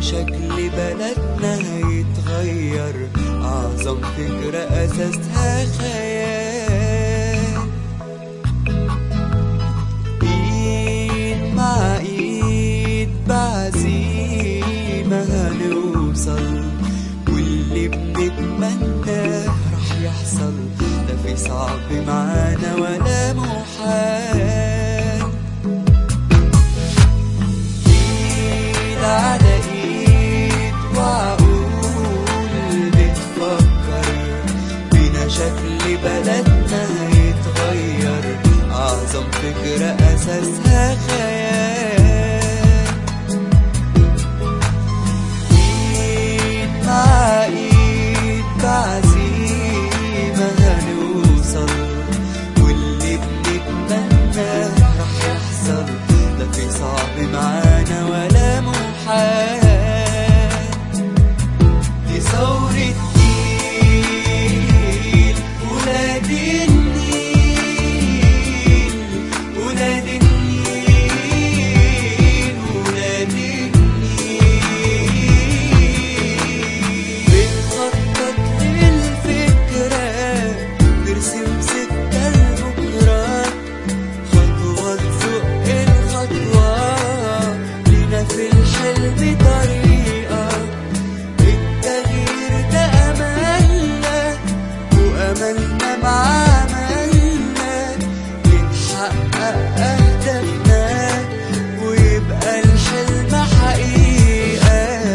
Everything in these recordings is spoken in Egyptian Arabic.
شكل بلدنا هيتغير أعظم فكرة أساسها خيال إيد مع إيد بعزيمة هنوصل واللي بنتمناه رح يحصل لا في صعب معانا ولا محال ايد على ايد وعقول بتفكر بينا شكل بلدنا هيتغير اعظم فكرة اساسها خيال ايد مع ايد بعزيمة هنوصل واللي بنتمناه رح يحصل لا في صعب معانا ولا محال دي ثورة جيل ولاد النيل ولاد النيل ولاد النيل بنخطط للفكرة نرسم ستة لبكرة خطوة تزق الخطوة لينا في الحلم طريقة التغيير ده أملنا وأملنا مع أملنا نتحقق أهدافنا ويبقى الحلم حقيقة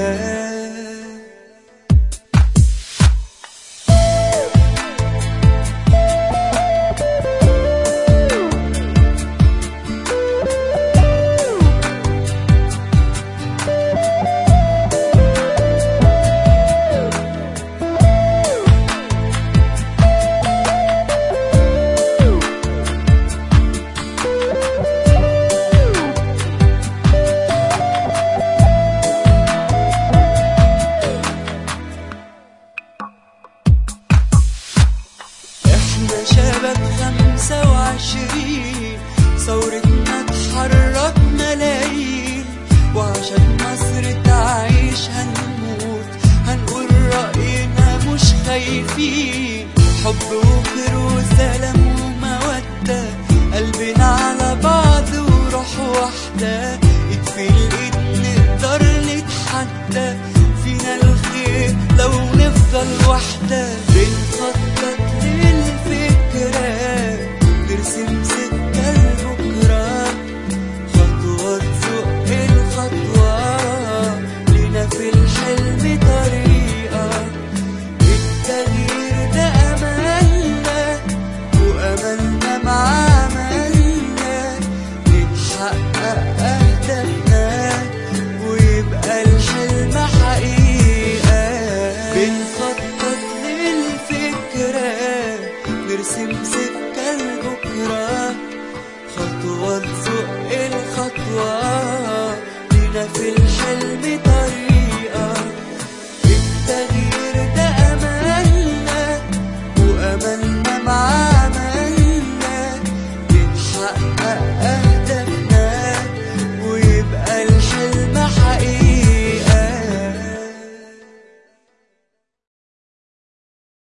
احنا شباب خمسة وعشرين ثورتنا تحرك ملايين وعشان مصر تعيش هنموت هنقول رأينا مش خايفين حب وخير وسلام ومودة قلبنا على بعض وروح واحدة ايد في الايد نقدر نتحدى فينا الخير لو نفضل وحدة بنخطط